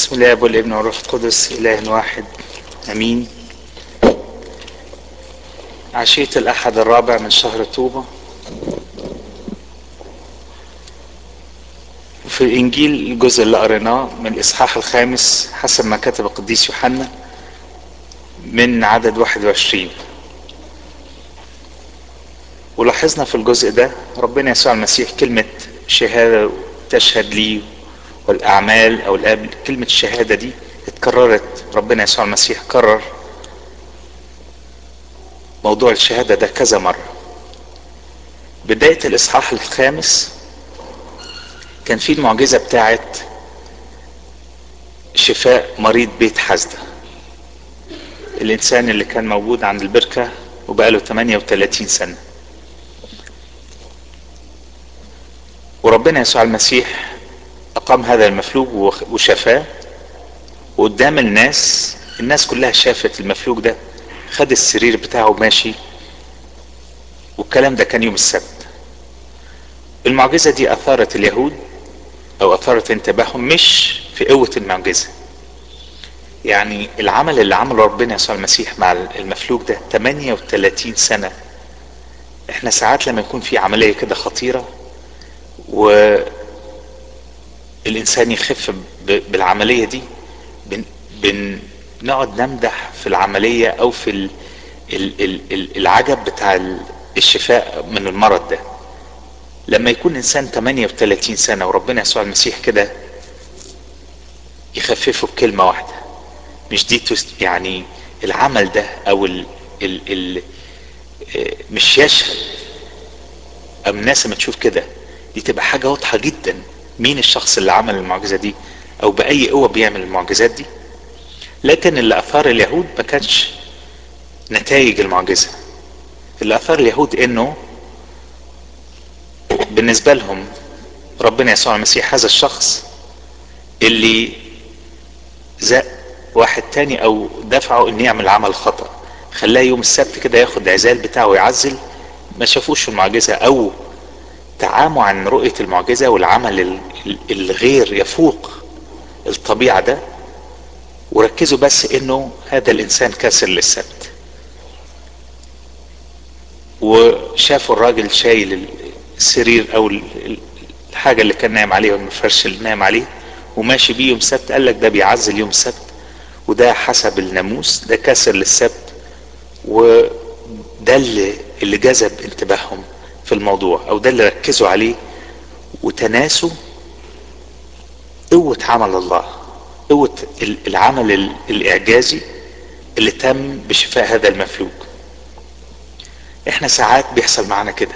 بسم الله والابن والروح القدس إله واحد أمين عشية الأحد الرابع من شهر طوبة وفي الإنجيل الجزء اللي قريناه من الإصحاح الخامس حسب ما كتب القديس يوحنا من عدد 21 ولاحظنا في الجزء ده ربنا يسوع المسيح كلمة شهادة تشهد لي والأعمال أو القبل كلمة الشهادة دي اتكررت ربنا يسوع المسيح كرر موضوع الشهادة ده كذا مرة بداية الإصحاح الخامس كان في المعجزة بتاعت شفاء مريض بيت حزدة الإنسان اللي كان موجود عند البركة وبقاله 38 سنة وربنا يسوع المسيح أقام هذا المفلوج وشفاه وقدام الناس الناس كلها شافت المفلوج ده خد السرير بتاعه ماشي والكلام ده كان يوم السبت المعجزة دي أثارت اليهود أو أثارت انتباههم مش في قوة المعجزة يعني العمل اللي عمله ربنا يسوع المسيح مع المفلوج ده 38 سنة احنا ساعات لما يكون في عملية كده خطيرة و الانسان يخف بالعمليه دي بن بنقعد نمدح في العمليه او في ال ال ال العجب بتاع الشفاء من المرض ده لما يكون انسان 38 سنه وربنا يسوع المسيح كده يخففه بكلمه واحده مش دي يعني العمل ده او ال ال ال مش يشهد اما الناس لما تشوف كده دي تبقى حاجه واضحه جدا مين الشخص اللي عمل المعجزه دي او باي قوه بيعمل المعجزات دي لكن اللي اثار اليهود ما كانش نتائج المعجزه اللي اثار اليهود انه بالنسبه لهم ربنا يسوع المسيح هذا الشخص اللي زق واحد تاني او دفعه انه يعمل عمل خطا خلاه يوم السبت كده ياخد عزال بتاعه ويعزل ما شافوش المعجزه او تعاموا عن رؤية المعجزة والعمل الغير يفوق الطبيعة ده وركزوا بس انه هذا الانسان كاسر للسبت وشافوا الراجل شايل السرير او الحاجة اللي كان نايم عليها والمفرش اللي نايم عليه وماشي بيه يوم السبت قال لك ده بيعزل يوم السبت وده حسب الناموس ده كاسر للسبت وده اللي اللي جذب انتباههم في الموضوع او ده اللي ركزوا عليه وتناسوا قوة عمل الله قوة العمل الاعجازي اللي تم بشفاء هذا المفلوج احنا ساعات بيحصل معانا كده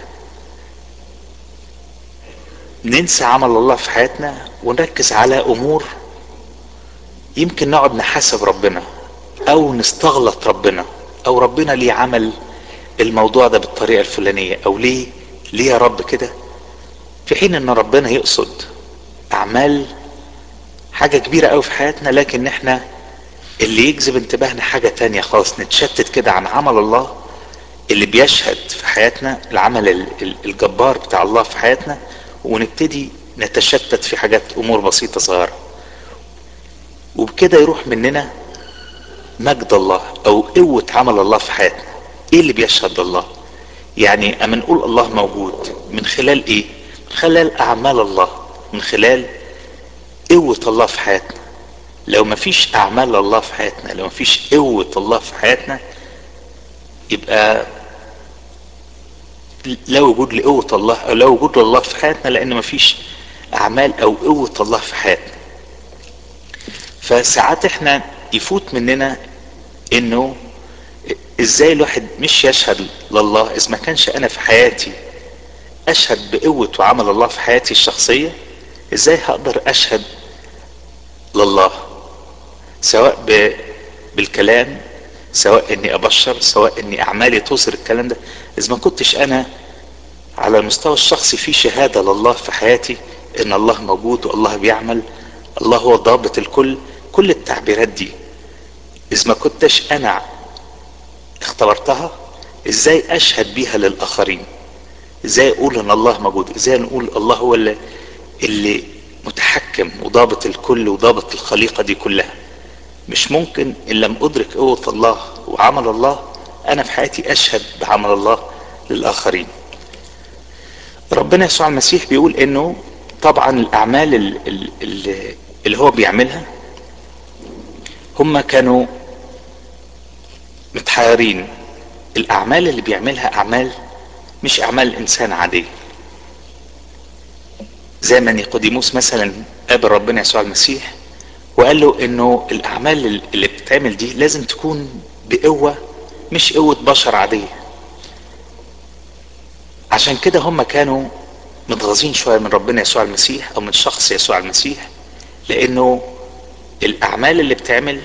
ننسى عمل الله في حياتنا ونركز على امور يمكن نقعد نحاسب ربنا او نستغلط ربنا او ربنا ليه عمل الموضوع ده بالطريقة الفلانية او ليه ليه يا رب كده في حين ان ربنا يقصد اعمال حاجة كبيرة قوي في حياتنا لكن احنا اللي يجذب انتباهنا حاجة تانية خالص نتشتت كده عن عمل الله اللي بيشهد في حياتنا العمل الجبار بتاع الله في حياتنا ونبتدي نتشتت في حاجات امور بسيطة صغيرة وبكده يروح مننا مجد الله او قوة عمل الله في حياتنا ايه اللي بيشهد الله يعني اما نقول الله موجود من خلال ايه من خلال اعمال الله من خلال قوة الله في حياتنا لو ما فيش اعمال الله في حياتنا لو ما فيش قوة الله في حياتنا يبقى لا وجود لقوة الله او لا وجود لله في حياتنا لان ما فيش اعمال او قوة الله في حياتنا فساعات احنا يفوت مننا انه ازاي الواحد مش يشهد لله اذا ما كانش انا في حياتي اشهد بقوة وعمل الله في حياتي الشخصية ازاي هقدر اشهد لله سواء ب... بالكلام سواء اني ابشر سواء اني اعمالي توصل الكلام ده اذا ما كنتش انا على المستوى الشخصي في شهادة لله في حياتي ان الله موجود والله بيعمل الله هو ضابط الكل كل التعبيرات دي اذا ما كنتش انا اختبرتها ازاي اشهد بيها للاخرين ازاي اقول ان الله موجود ازاي نقول الله هو اللي, اللي متحكم وضابط الكل وضابط الخليقة دي كلها مش ممكن ان لم ادرك قوة الله وعمل الله انا في حياتي اشهد بعمل الله للاخرين ربنا يسوع المسيح بيقول انه طبعا الاعمال اللي, اللي هو بيعملها هم كانوا متحيرين الاعمال اللي بيعملها اعمال مش اعمال انسان عاديه زي ما نيقوديموس مثلا قابل ربنا يسوع المسيح وقال له انه الاعمال اللي بتتعمل دي لازم تكون بقوه مش قوه بشر عاديه عشان كده هم كانوا متغاظين شويه من ربنا يسوع المسيح او من شخص يسوع المسيح لانه الاعمال اللي بتعمل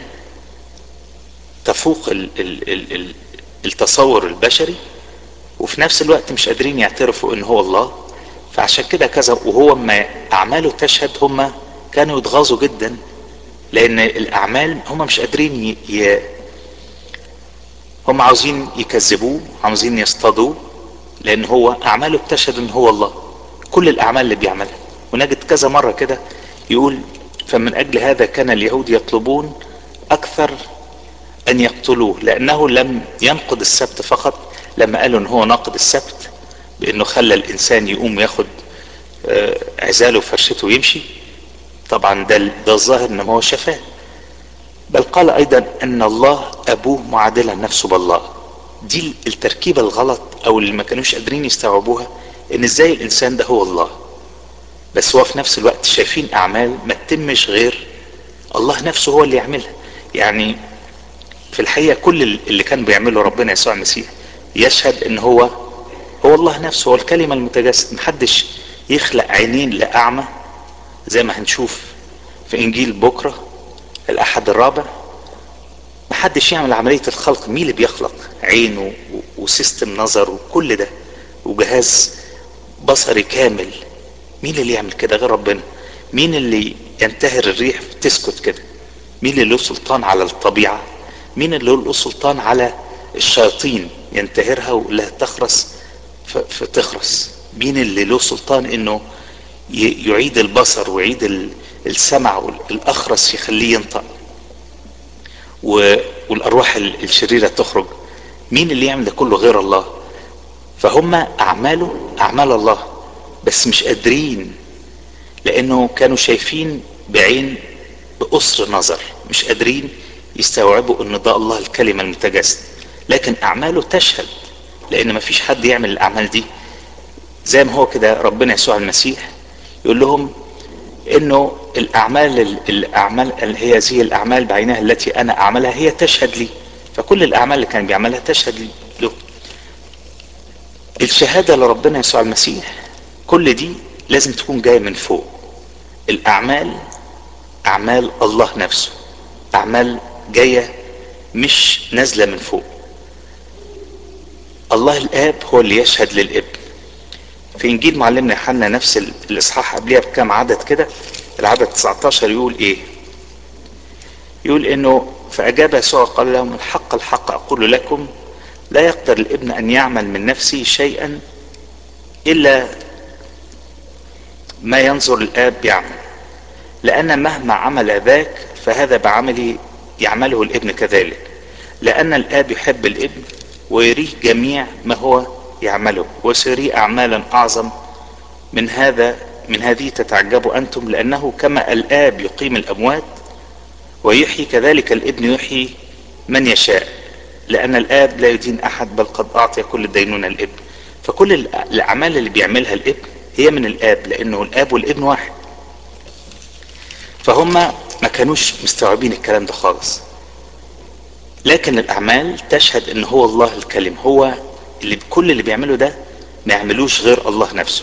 تفوق ال ال ال ال التصور البشري وفي نفس الوقت مش قادرين يعترفوا ان هو الله فعشان كده كذا وهو ما اعماله تشهد هم كانوا يتغاظوا جدا لان الاعمال هم مش قادرين ي... ي... هم عاوزين يكذبوه عاوزين يصطادوه لان هو اعماله بتشهد ان هو الله كل الاعمال اللي بيعملها ونجد كذا مرة كده يقول فمن اجل هذا كان اليهود يطلبون اكثر ان يقتلوه لانه لم ينقض السبت فقط لما قالوا ان هو ناقض السبت بانه خلى الانسان يقوم ياخد عزاله وفرشته ويمشي طبعا ده ده الظاهر ان هو شفاه بل قال ايضا ان الله ابوه معادلا نفسه بالله دي التركيبة الغلط او اللي ما كانوش قادرين يستوعبوها ان ازاي الانسان ده هو الله بس هو في نفس الوقت شايفين اعمال ما تتمش غير الله نفسه هو اللي يعملها يعني في الحقيقة كل اللي كان بيعمله ربنا يسوع المسيح يشهد ان هو هو الله نفسه هو الكلمة المتجسد محدش يخلق عينين لأعمى زي ما هنشوف في انجيل بكرة الاحد الرابع محدش يعمل عملية الخلق مين اللي بيخلق عين وسيستم نظر وكل ده وجهاز بصري كامل مين اللي يعمل كده غير ربنا مين اللي ينتهر الريح تسكت كده مين اللي له سلطان على الطبيعة مين اللي له سلطان على الشياطين ينتهرها ولا تخرس فتخرس مين اللي له سلطان انه يعيد البصر ويعيد السمع والاخرس يخليه ينطق والارواح الشريرة تخرج مين اللي يعمل ده كله غير الله فهم اعماله اعمال الله بس مش قادرين لانه كانوا شايفين بعين بقصر نظر مش قادرين يستوعبوا ان ده الله الكلمة المتجسد لكن اعماله تشهد لان مفيش حد يعمل الاعمال دي زي ما هو كده ربنا يسوع المسيح يقول لهم انه الاعمال الاعمال هي هذه الاعمال بعينها التي انا اعملها هي تشهد لي فكل الاعمال اللي كان بيعملها تشهد لي له الشهادة لربنا يسوع المسيح كل دي لازم تكون جاية من فوق الاعمال اعمال الله نفسه اعمال جاية مش نازلة من فوق الله الاب هو اللي يشهد للابن في انجيل معلمنا يوحنا نفس الاصحاح قبلها بكام عدد كده العدد 19 يقول ايه يقول انه فاجاب يسوع قال لهم الحق الحق اقول لكم لا يقدر الابن ان يعمل من نفسه شيئا الا ما ينظر الاب يعمل لان مهما عمل ذاك فهذا بعمله يعمله الابن كذلك لان الاب يحب الابن ويريه جميع ما هو يعمله وسيريه اعمالا اعظم من هذا من هذه تتعجبوا انتم لانه كما الاب يقيم الاموات ويحيي كذلك الابن يحيي من يشاء لان الاب لا يدين احد بل قد اعطي كل الدينونة الابن فكل الاعمال اللي بيعملها الابن هي من الاب لانه الاب والابن واحد فهم ما كانوش مستوعبين الكلام ده خالص لكن الاعمال تشهد ان هو الله الكلم هو اللي كل اللي بيعمله ده ما يعملوش غير الله نفسه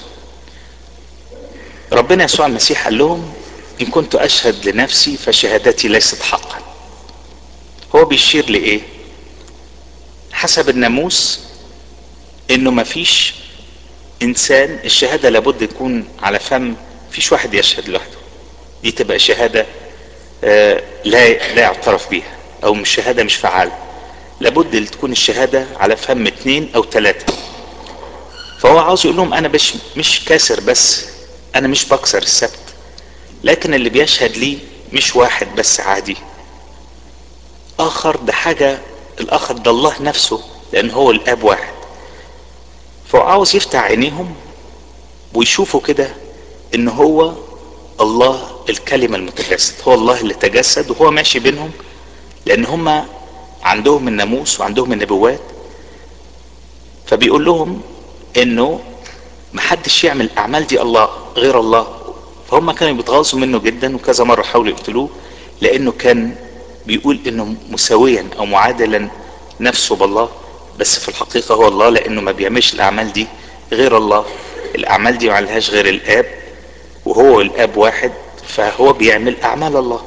ربنا يسوع المسيح قال لهم ان كنت اشهد لنفسي فشهادتي ليست حقا هو بيشير لايه حسب الناموس انه ما فيش انسان الشهادة لابد يكون على فم فيش واحد يشهد لوحده دي تبقى شهادة آه لا لا يعترف بيها او مش شهادة مش فعالة لابد تكون الشهادة على فم اتنين او تلاتة فهو عاوز يقول لهم انا مش مش كاسر بس انا مش بكسر السبت لكن اللي بيشهد ليه مش واحد بس عادي اخر ده حاجة الاخر ده الله نفسه لان هو الاب واحد فهو عاوز يفتح عينيهم ويشوفوا كده ان هو الله الكلمة المتجسد هو الله اللي تجسد وهو ماشي بينهم لان هم عندهم الناموس وعندهم النبوات فبيقول لهم انه محدش يعمل الاعمال دي الله غير الله فهم كانوا بيتغاظوا منه جدا وكذا مرة حاولوا يقتلوه لانه كان بيقول انه مساويا او معادلا نفسه بالله بس في الحقيقة هو الله لانه ما بيعملش الاعمال دي غير الله الاعمال دي ما عليهاش غير الاب وهو الاب واحد فهو بيعمل اعمال الله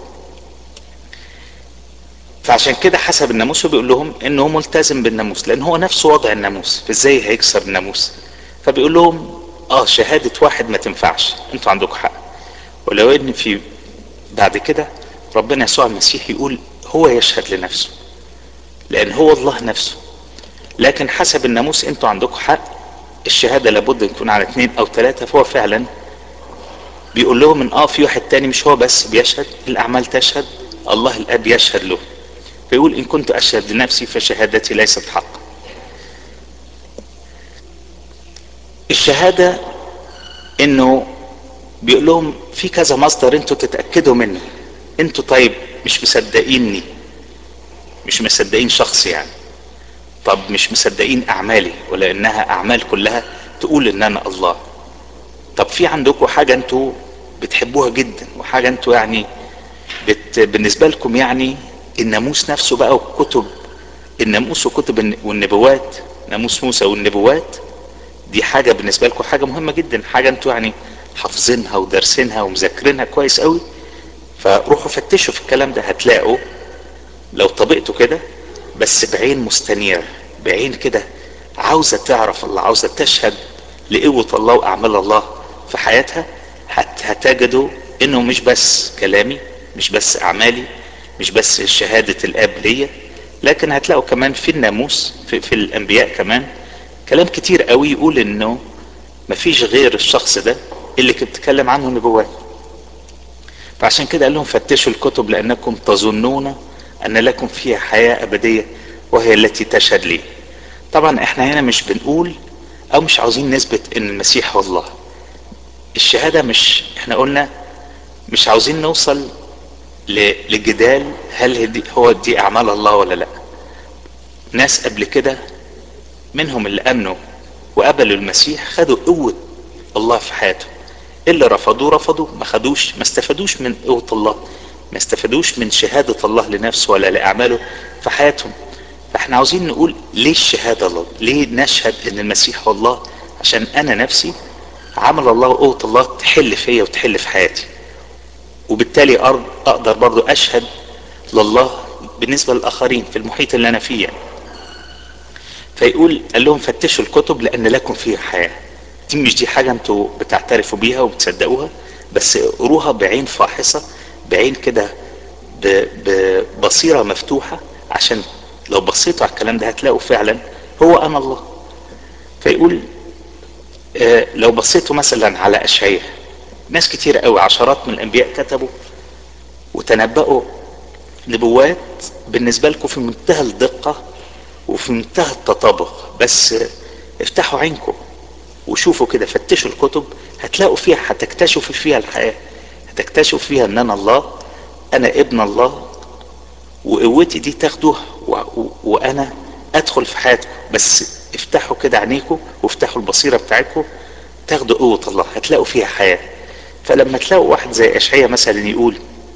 فعشان كده حسب الناموس بيقول لهم انه ملتزم بالناموس لان هو نفسه وضع الناموس فازاي هيكسر الناموس فبيقول لهم اه شهادة واحد ما تنفعش انتوا عندكم حق ولو ان في بعد كده ربنا يسوع المسيح يقول هو يشهد لنفسه لان هو الله نفسه لكن حسب الناموس انتوا عندكم حق الشهادة لابد ان تكون على اثنين او ثلاثة فهو فعلا بيقول لهم ان اه في واحد تاني مش هو بس بيشهد الاعمال تشهد الله الاب يشهد له فيقول ان كنت اشهد لنفسي فشهادتي ليست حق الشهادة انه بيقول لهم في كذا مصدر انتوا تتأكدوا منه انتوا طيب مش مصدقيني مش مصدقين شخص يعني طب مش مصدقين اعمالي ولا انها اعمال كلها تقول ان انا الله طب في عندكم حاجة انتوا بتحبوها جدا وحاجة انتوا يعني بت بالنسبة لكم يعني الناموس نفسه بقى وكتب الناموس وكتب والنبوات ناموس موسى والنبوات دي حاجة بالنسبة لكم حاجة مهمة جدا حاجة انتوا يعني حافظينها ودارسينها ومذاكرينها كويس قوي فروحوا فتشوا في الكلام ده هتلاقوا لو طبقتوا كده بس بعين مستنيرة بعين كده عاوزة تعرف الله عاوزة تشهد لقوة الله وأعمال الله في حياتها هت هتجدوا انه مش بس كلامي مش بس اعمالي مش بس شهادة الاب ليا لكن هتلاقوا كمان في الناموس في, في الانبياء كمان كلام كتير قوي يقول انه مفيش غير الشخص ده اللي كنت بتتكلم عنه نبوات فعشان كده قال لهم فتشوا الكتب لانكم تظنون ان لكم فيها حياة ابدية وهي التي تشهد لي طبعا احنا هنا مش بنقول او مش عاوزين نثبت ان المسيح هو الله الشهادة مش احنا قلنا مش عاوزين نوصل لجدال هل دي هو دي اعمال الله ولا لا ناس قبل كده منهم اللي امنوا وقبلوا المسيح خدوا قوة الله في حياتهم اللي رفضوه رفضوا ما خدوش ما استفادوش من قوة الله ما استفادوش من شهادة الله لنفسه ولا لأعماله في حياتهم فاحنا عاوزين نقول ليه الشهادة الله ليه نشهد ان المسيح هو الله عشان انا نفسي عمل الله وقوة الله تحل فيا وتحل في حياتي وبالتالي اقدر برضو اشهد لله بالنسبة للاخرين في المحيط اللي انا فيه يعني. فيقول قال لهم فتشوا الكتب لان لكم فيها حياة دي مش دي حاجة انتوا بتعترفوا بيها وبتصدقوها بس قروها بعين فاحصة بعين كده ببصيرة مفتوحة عشان لو بصيتوا على الكلام ده هتلاقوا فعلا هو انا الله فيقول آه لو بصيتوا مثلا على اشعياء ناس كتير قوي عشرات من الانبياء كتبوا وتنبأوا نبوات بالنسبة لكم في منتهى الدقة وفي منتهى التطابق بس افتحوا عينكم وشوفوا كده فتشوا الكتب هتلاقوا فيها هتكتشفوا فيها الحياة هتكتشفوا فيها ان انا الله انا ابن الله وقوتي دي تاخدوها و... و... وانا ادخل في حياتكم بس افتحوا كده عينيكم وافتحوا البصيرة بتاعتكم تاخدوا قوة الله هتلاقوا فيها حياة فلما تلاقوا واحد زي اشعياء مثلا يقول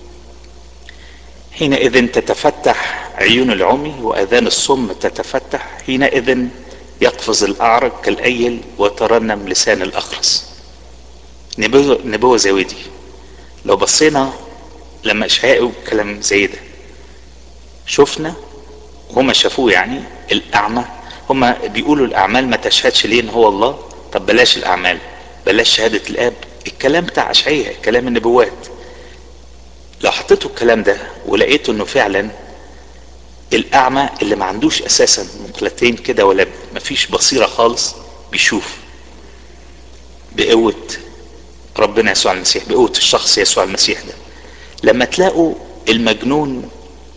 حينئذ تتفتح عيون العمي واذان الصم تتفتح حينئذ يقفز الاعرج كالايل وترنم لسان الاخرس نبوة, نبوة زي دي لو بصينا لما اشعياء يقول كلام زي ده شفنا هما شافوه يعني الاعمى هما بيقولوا الاعمال ما تشهدش ليه ان هو الله طب بلاش الاعمال بلاش شهادة الاب الكلام بتاع اشعياء كلام النبوات لو حطيتوا الكلام ده ولقيتوا انه فعلا الاعمى اللي ما عندوش اساسا مقلتين كده ولا ما فيش بصيرة خالص بيشوف بقوة ربنا يسوع المسيح بقوة الشخص يسوع المسيح ده لما تلاقوا المجنون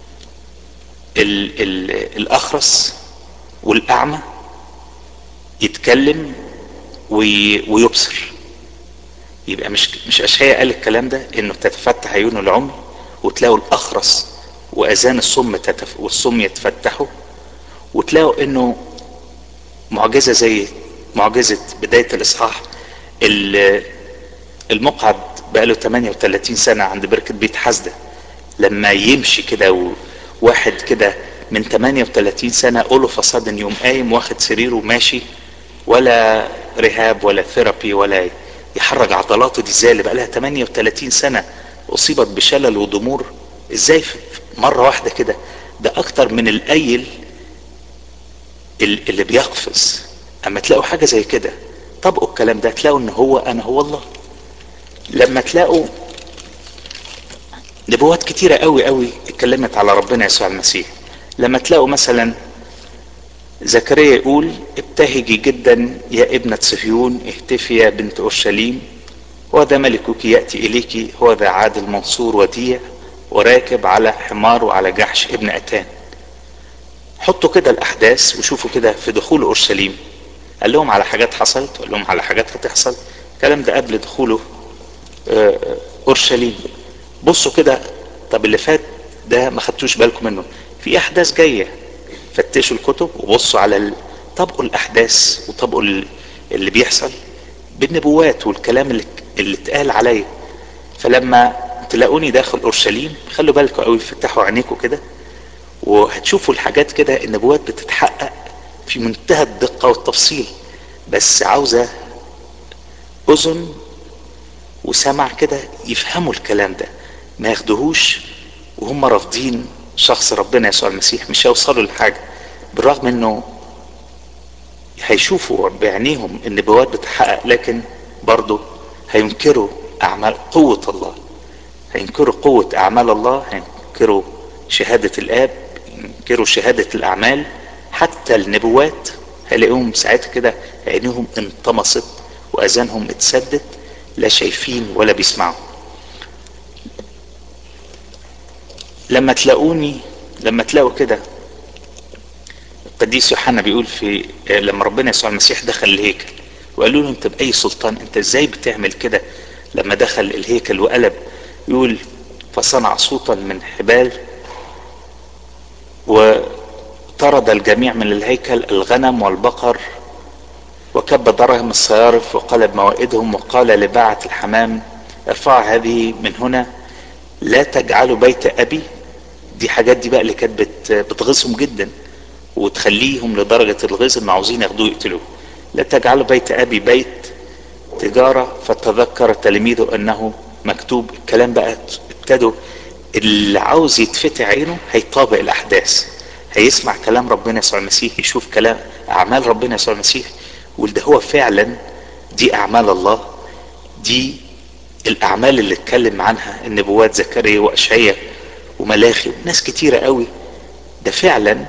ال ال الأخرس والأعمى يتكلم وي ويبصر يبقى مش مش اشعياء قال الكلام ده انه تتفتح عيون العمي وتلاقوا الاخرس واذان الصم تتف... والصم يتفتحوا وتلاقوا انه معجزه زي معجزه بدايه الاصحاح المقعد بقاله 38 سنه عند بركه بيت حسده لما يمشي كده وواحد كده من 38 سنه قوله فصاد يوم قايم واخد سريره وماشي ولا رهاب ولا ثيرابي ولا يحرك عضلاته دي ازاي اللي بقى لها 38 سنه اصيبت بشلل وضمور ازاي مره واحده كده ده اكتر من القيل اللي بيقفز اما تلاقوا حاجه زي كده طبقوا الكلام ده تلاقوا ان هو انا هو الله لما تلاقوا نبوات كتيرة قوي قوي اتكلمت على ربنا يسوع المسيح لما تلاقوا مثلا زكريا يقول ابتهجي جدا يا ابنة صهيون اهتفي يا بنت اورشليم وذا ملكك ياتي اليك هو ذا عادل منصور وديع وراكب على حمار وعلى جحش ابن اتان حطوا كده الاحداث وشوفوا كده في دخول اورشليم قال لهم على حاجات حصلت وقال لهم على حاجات هتحصل الكلام ده قبل دخوله اورشليم بصوا كده طب اللي فات ده ما خدتوش بالكم منه في احداث جايه فتشوا الكتب وبصوا على ال... طبقوا الاحداث وطبقوا اللي بيحصل بالنبوات والكلام اللي اللي اتقال عليا فلما تلاقوني داخل اورشليم خلوا بالكم قوي فتحوا عينيكم كده وهتشوفوا الحاجات كده النبوات بتتحقق في منتهى الدقة والتفصيل بس عاوزة اذن وسمع كده يفهموا الكلام ده ما ياخدوهوش وهم رافضين شخص ربنا يسوع المسيح مش هيوصلوا لحاجة بالرغم انه هيشوفوا بعينيهم النبوات بتحقق لكن برضه هينكروا اعمال قوة الله هينكروا قوة اعمال الله هينكروا شهادة الاب ينكروا شهادة الاعمال حتى النبوات هيلاقيهم ساعتها كده عينيهم انطمست واذانهم اتسدت لا شايفين ولا بيسمعوا لما تلاقوني لما تلاقوا كده القديس يوحنا بيقول في لما ربنا يسوع المسيح دخل الهيكل وقالوا له انت باي سلطان انت ازاي بتعمل كده لما دخل الهيكل وقلب يقول فصنع صوتا من حبال وطرد الجميع من الهيكل الغنم والبقر وكب دراهم الصيارف وقلب موائدهم وقال لباعة الحمام ارفع هذه من هنا لا تجعلوا بيت ابي دي حاجات دي بقى اللي كانت بتغيظهم جدا وتخليهم لدرجة الغيظ ان عاوزين ياخدوه يقتلوه لا تجعلوا بيت ابي بيت تجارة فتذكر تلاميذه انه مكتوب الكلام بقى ابتدوا اللي عاوز يتفتح عينه هيطابق الاحداث هيسمع كلام ربنا يسوع المسيح يشوف كلام اعمال ربنا يسوع المسيح وده هو فعلا دي اعمال الله دي الاعمال اللي اتكلم عنها النبوات زكريا واشعيا وملاخي ناس كتيرة قوي ده فعلا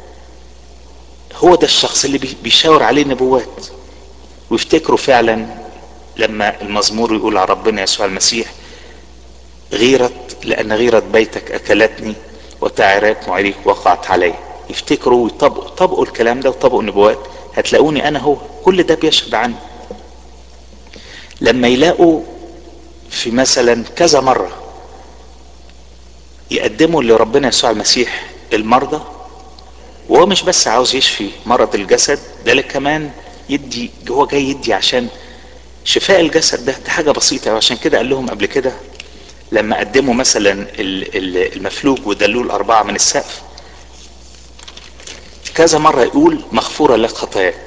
هو ده الشخص اللي بيشاور عليه النبوات ويفتكروا فعلا لما المزمور يقول على ربنا يسوع المسيح غيرة لأن غيرة بيتك أكلتني وتعرات معريك وقعت علي يفتكروا ويطبقوا طبقوا الكلام ده وطبقوا النبوات هتلاقوني أنا هو كل ده بيشهد عني لما يلاقوا في مثلا كذا مرة يقدموا لربنا يسوع المسيح المرضى وهو مش بس عاوز يشفي مرض الجسد ده كمان يدي هو جاي يدي عشان شفاء الجسد ده ده حاجه بسيطه وعشان كده قال لهم قبل كده لما قدموا مثلا المفلوج ودلوه الاربعه من السقف كذا مره يقول مغفوره لك خطاياك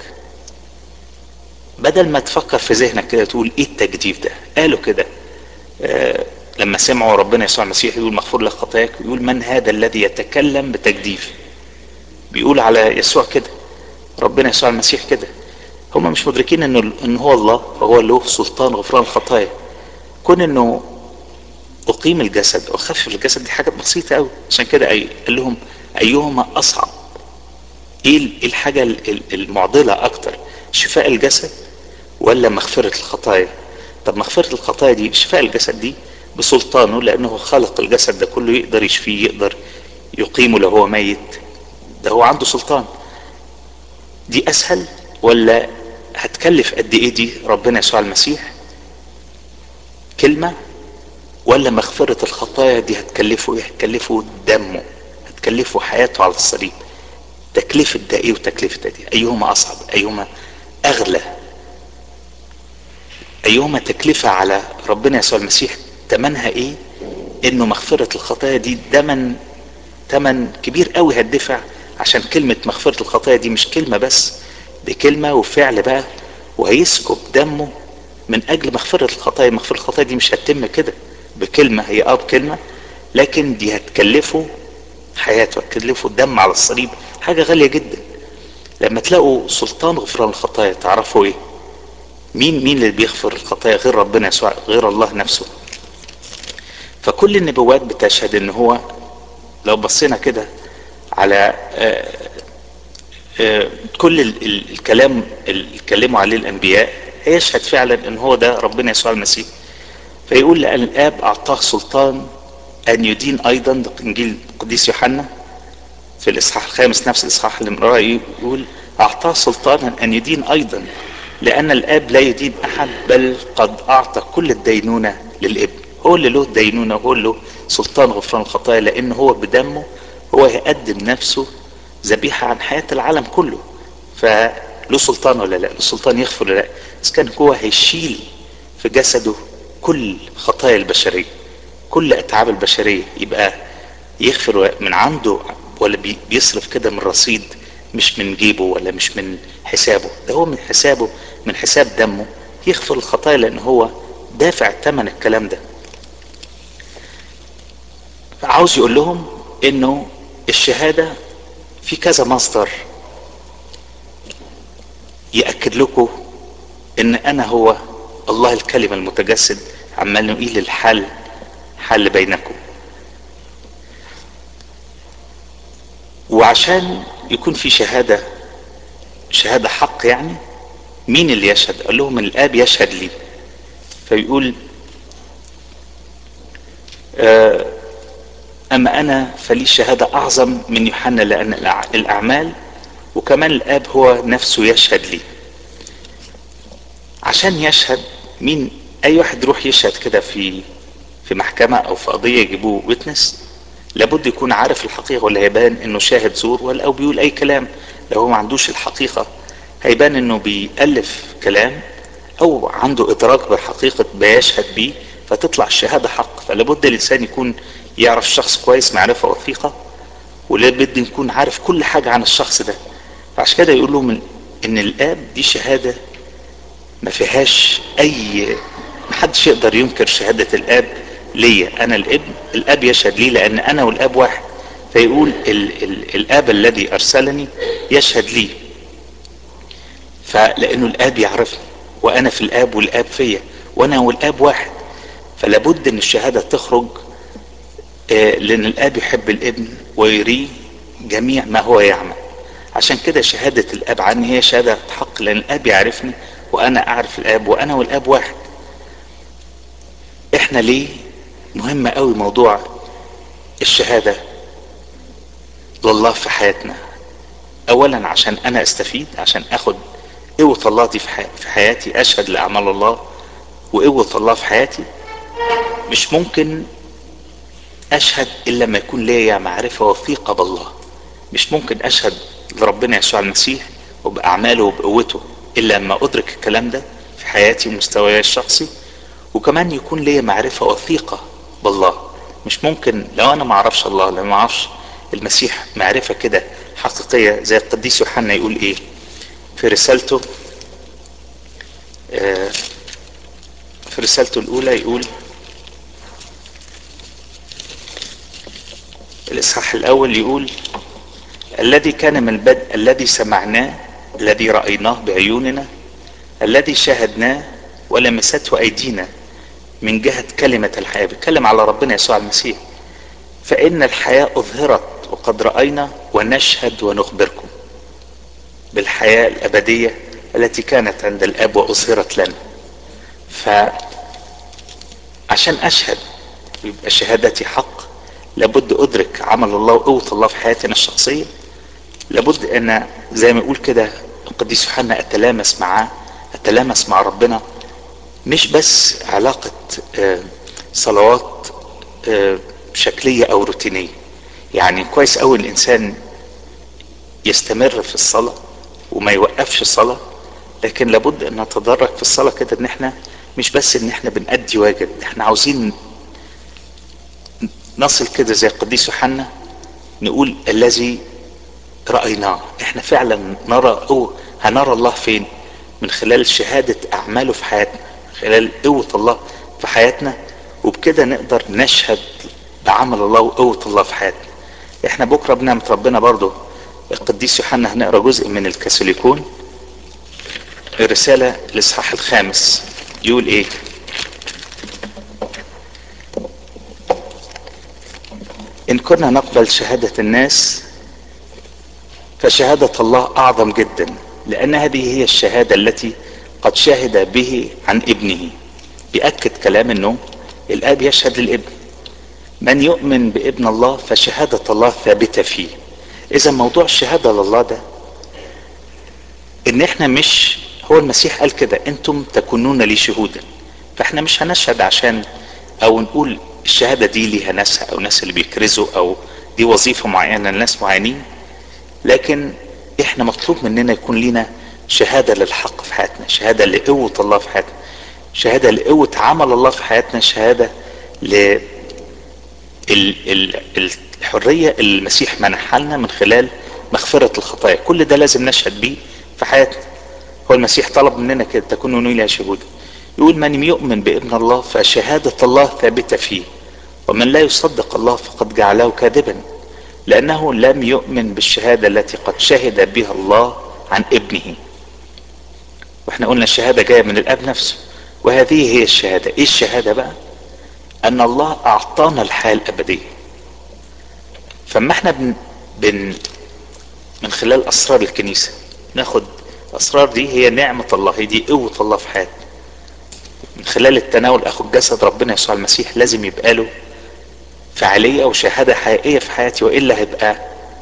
بدل ما تفكر في ذهنك كده تقول ايه التجديف ده قالوا كده آه لما سمعوا ربنا يسوع المسيح يقول مغفور لك خطاياك يقول من هذا الذي يتكلم بتجديف بيقول على يسوع كده ربنا يسوع المسيح كده هم مش مدركين انه ان هو الله وهو له سلطان غفران الخطايا كون انه اقيم الجسد واخفف الجسد دي حاجه بسيطه قوي عشان كده قال لهم ايهما اصعب ايه الحاجه المعضله اكتر شفاء الجسد ولا مغفره الخطايا طب مغفرة الخطايا دي شفاء الجسد دي بسلطانه لانه خلق الجسد ده كله يقدر يشفيه يقدر يقيمه لو هو ميت ده هو عنده سلطان دي اسهل ولا هتكلف قد ايه دي ربنا يسوع المسيح كلمة ولا مغفرة الخطايا دي هتكلفه ايه هتكلفه دمه هتكلفه حياته على الصليب تكلفة ده ايه وتكلفة ده دي ايهما اصعب ايهما اغلى ايهما تكلفة على ربنا يسوع المسيح تمنها ايه انه مغفرة الخطايا دي دمن تمن كبير قوي هتدفع عشان كلمة مغفرة الخطايا دي مش كلمة بس دي كلمة وفعل بقى وهيسكب دمه من اجل مغفرة الخطايا مغفرة الخطايا دي مش هتتم كده بكلمة هي اه بكلمة لكن دي هتكلفه حياته هتكلفه الدم على الصليب حاجة غالية جدا لما تلاقوا سلطان غفران الخطايا تعرفوا ايه مين مين اللي بيغفر الخطايا غير ربنا يسوع غير الله نفسه فكل النبوات بتشهد ان هو لو بصينا كده على آآ آآ كل ال ال الكلام اللي اتكلموا عليه الانبياء هيشهد فعلا ان هو ده ربنا يسوع المسيح فيقول لأن الاب اعطاه سلطان ان يدين ايضا انجيل القديس يوحنا في الاصحاح الخامس نفس الاصحاح اللي مراه يقول اعطاه سلطانا ان يدين ايضا لان الاب لا يدين احد بل قد اعطى كل الدينونة للابن هو اللي له الدينونة هو اللي له سلطان غفران الخطايا لان هو بدمه هو هيقدم نفسه ذبيحة عن حياة العالم كله فله سلطان ولا لا له سلطان يغفر ولا لا بس كان هو هيشيل في جسده كل خطايا البشرية كل اتعاب البشرية يبقى يغفر من عنده ولا بيصرف كده من رصيد مش من جيبه ولا مش من حسابه ده هو من حسابه من حساب دمه يغفر الخطايا لان هو دافع ثمن الكلام ده عاوز يقول لهم انه الشهادة في كذا مصدر يأكد لكم ان انا هو الله الكلمة المتجسد عمال نقيل الحل حل بينكم وعشان يكون في شهادة شهادة حق يعني مين اللي يشهد قال لهم الاب يشهد لي فيقول آه اما انا فلي شهادة اعظم من يوحنا لان الاعمال وكمان الاب هو نفسه يشهد لي عشان يشهد مين اي واحد يروح يشهد كده في في محكمة او في قضية يجيبوه ويتنس لابد يكون عارف الحقيقة ولا هيبان انه شاهد زور ولا او بيقول اي كلام لو هو ما عندوش الحقيقة هيبان انه بيألف كلام او عنده ادراك بحقيقة بيشهد بيه فتطلع الشهادة حق فلابد الانسان يكون يعرف شخص كويس معرفة وثيقة ولابد يكون عارف كل حاجة عن الشخص ده فعشان كده يقول لهم ان الاب دي شهادة ما فيهاش اي محدش يقدر ينكر شهادة الاب ليا انا الابن الاب يشهد لي لان انا والاب واحد فيقول ال ال الاب الذي ارسلني يشهد لي فلانه الاب يعرفني وانا في الاب والاب فيا وانا والاب واحد فلابد ان الشهادة تخرج آه لان الاب يحب الابن ويريه جميع ما هو يعمل عشان كده شهادة الاب عني هي شهادة حق لان الاب يعرفني وانا اعرف الاب وانا والاب واحد احنا ليه مهم قوي موضوع الشهادة لله في حياتنا اولا عشان انا استفيد عشان اخد قوة الله دي في حياتي اشهد لاعمال الله وقوة الله في حياتي مش ممكن اشهد الا لما يكون ليا معرفة وثيقة بالله مش ممكن اشهد لربنا يسوع المسيح وباعماله وبقوته الا لما ادرك الكلام ده في حياتي ومستواي الشخصي وكمان يكون ليا معرفة وثيقة بالله مش ممكن لو انا ما اعرفش الله لو ما اعرفش المسيح معرفة كده حقيقية زي القديس يوحنا يقول ايه في رسالته آه في رسالته الاولى يقول الاصحاح الاول يقول الذي كان من البدء الذي سمعناه الذي رأيناه بعيوننا الذي شاهدناه ولمسته ايدينا من جهة كلمة الحياة بيتكلم على ربنا يسوع المسيح فإن الحياة أظهرت وقد رأينا ونشهد ونخبركم بالحياة الأبدية التي كانت عند الآب وأظهرت لنا عشان اشهد يبقى شهادتي حق لابد ادرك عمل الله وقوة الله في حياتي انا الشخصية لابد ان زي ما يقول كده القديس يوحنا اتلامس معاه اتلامس مع ربنا مش بس علاقة صلوات شكلية او روتينية يعني كويس اوي الانسان يستمر في الصلاة وما يوقفش الصلاة لكن لابد ان نتدرج في الصلاة كده ان احنا مش بس ان احنا بنأدي واجب احنا عاوزين نصل كده زي القديس يوحنا نقول الذي رأيناه احنا فعلا نرى أو هنرى الله فين من خلال شهادة اعماله في حياتنا من خلال قوة الله في حياتنا وبكده نقدر نشهد بعمل الله وقوة الله في حياتنا احنا بكرة بنعمة ربنا برضو القديس يوحنا هنقرا جزء من الكاثوليكون الرسالة الاصحاح الخامس يقول ايه ان كنا نقبل شهادة الناس فشهادة الله اعظم جدا لان هذه هي الشهادة التي قد شهد به عن ابنه بيأكد كلام انه الاب يشهد للابن من يؤمن بابن الله فشهادة الله ثابتة فيه اذا موضوع الشهادة لله ده ان احنا مش هو المسيح قال كده انتم تكونون لي شهودا فاحنا مش هنشهد عشان او نقول الشهادة دي ليها ناسها او ناس اللي بيكرزوا او دي وظيفة معينة لناس معينين لكن احنا مطلوب مننا يكون لينا شهادة للحق في حياتنا شهادة لقوة الله في حياتنا شهادة لقوة عمل الله في حياتنا شهادة ل الحرية اللي المسيح منحها لنا من خلال مغفرة الخطايا كل ده لازم نشهد بيه في حياتنا هو المسيح طلب مننا كده تكونوا لي شهودا يقول من يؤمن بابن الله فشهادة الله ثابتة فيه ومن لا يصدق الله فقد جعله كاذبا لأنه لم يؤمن بالشهادة التي قد شهد بها الله عن ابنه واحنا قلنا الشهادة جاية من الأب نفسه وهذه هي الشهادة ايه الشهادة بقى ان الله اعطانا الحياة الابدية فما احنا بن, بن من خلال اسرار الكنيسة ناخد الاسرار دي هي نعمة الله هي دي قوة الله في حياتنا من خلال التناول اخد جسد ربنا يسوع المسيح لازم يبقى له فعالية وشهادة حقيقية في حياتي وإلا هيبقى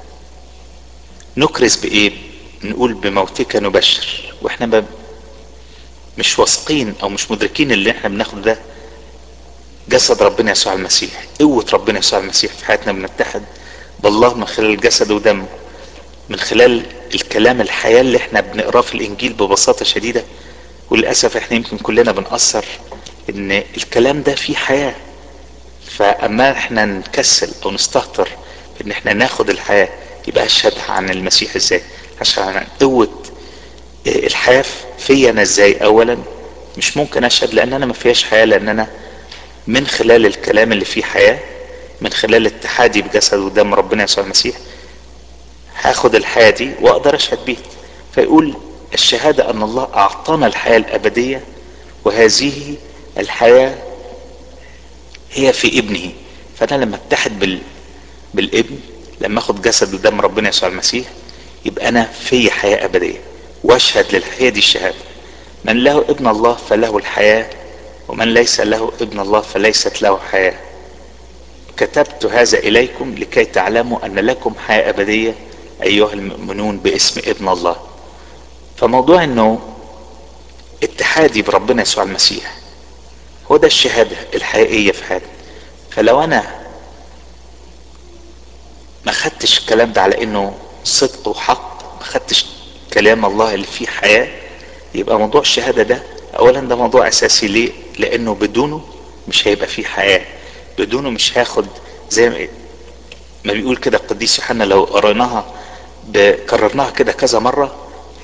نكرز بإيه نقول بموتك نبشر واحنا ب... مش واثقين او مش مدركين اللي احنا بناخد ده جسد ربنا يسوع المسيح قوة ربنا يسوع المسيح في حياتنا بنتحد بالله من خلال جسده ودمه من خلال الكلام الحياة اللي احنا بنقراه في الانجيل ببساطة شديدة وللأسف احنا يمكن كلنا بنأثر ان الكلام ده فيه حياة فاما احنا نكسل او نستهتر ان احنا ناخد الحياة يبقى اشهد عن المسيح ازاي اشهد عن قوة الحياة فيا انا ازاي اولا مش ممكن اشهد لان انا ما فيهاش حياة لان انا من خلال الكلام اللي فيه حياة من خلال اتحادي بجسد ودم ربنا يسوع المسيح هاخد الحياة دي واقدر اشهد بيها فيقول الشهادة ان الله اعطانا الحياة الابدية وهذه الحياة هي في ابنه فانا لما اتحد بال... بالابن لما اخد جسد ودم ربنا يسوع المسيح يبقى انا في حياة ابدية واشهد للحياة دي الشهادة من له ابن الله فله الحياة ومن ليس له ابن الله فليست له حياة كتبت هذا اليكم لكي تعلموا ان لكم حياة ابدية ايها المؤمنون باسم ابن الله فموضوع انه اتحادي بربنا يسوع المسيح هو ده الشهادة الحقيقية في حياتي فلو انا ما خدتش الكلام ده على انه صدق وحق ما خدتش كلام الله اللي فيه حياة يبقى موضوع الشهادة ده اولا ده موضوع اساسي ليه لانه بدونه مش هيبقى فيه حياة بدونه مش هاخد زي ما بيقول كده القديس يوحنا لو قريناها كررناها كده كذا مرة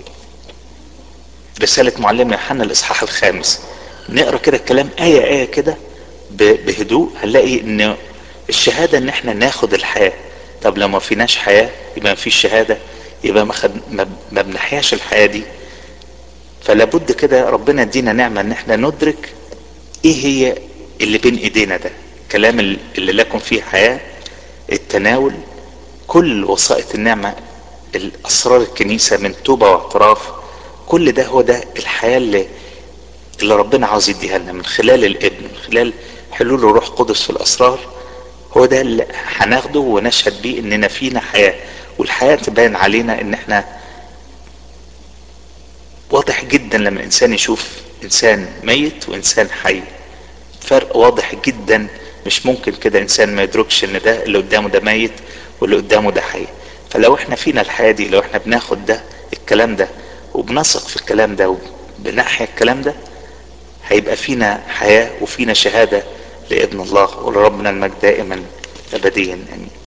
رسالة معلمنا يوحنا الاصحاح الخامس نقرا كده الكلام آية آية كده بهدوء هنلاقي ان الشهادة ان احنا ناخد الحياة طب لو ما فيناش حياة يبقى ما فيش شهادة يبقى ما, خد ما, ما بنحياش الحياة دي فلا بد كده ربنا يدينا نعمة ان احنا ندرك ايه هي اللي بين ايدينا ده كلام اللي لكم فيه حياة التناول كل وسائط النعمة الاسرار الكنيسة من توبة واعتراف كل ده هو ده الحياة اللي اللي ربنا عاوز يديها لنا من خلال الابن من خلال حلول الروح القدس في الاسرار هو ده اللي هناخده ونشهد بيه اننا فينا حياة والحياة تبان علينا ان احنا واضح جدا لما الانسان يشوف انسان ميت وانسان حي فرق واضح جدا مش ممكن كده انسان ما يدركش ان ده اللي قدامه ده ميت واللي قدامه ده حي فلو احنا فينا الحياة دي لو احنا بناخد ده الكلام ده وبنثق في الكلام ده وبنحيا الكلام ده هيبقى فينا حياة وفينا شهادة لابن الله ولربنا المجد دائما ابديا امين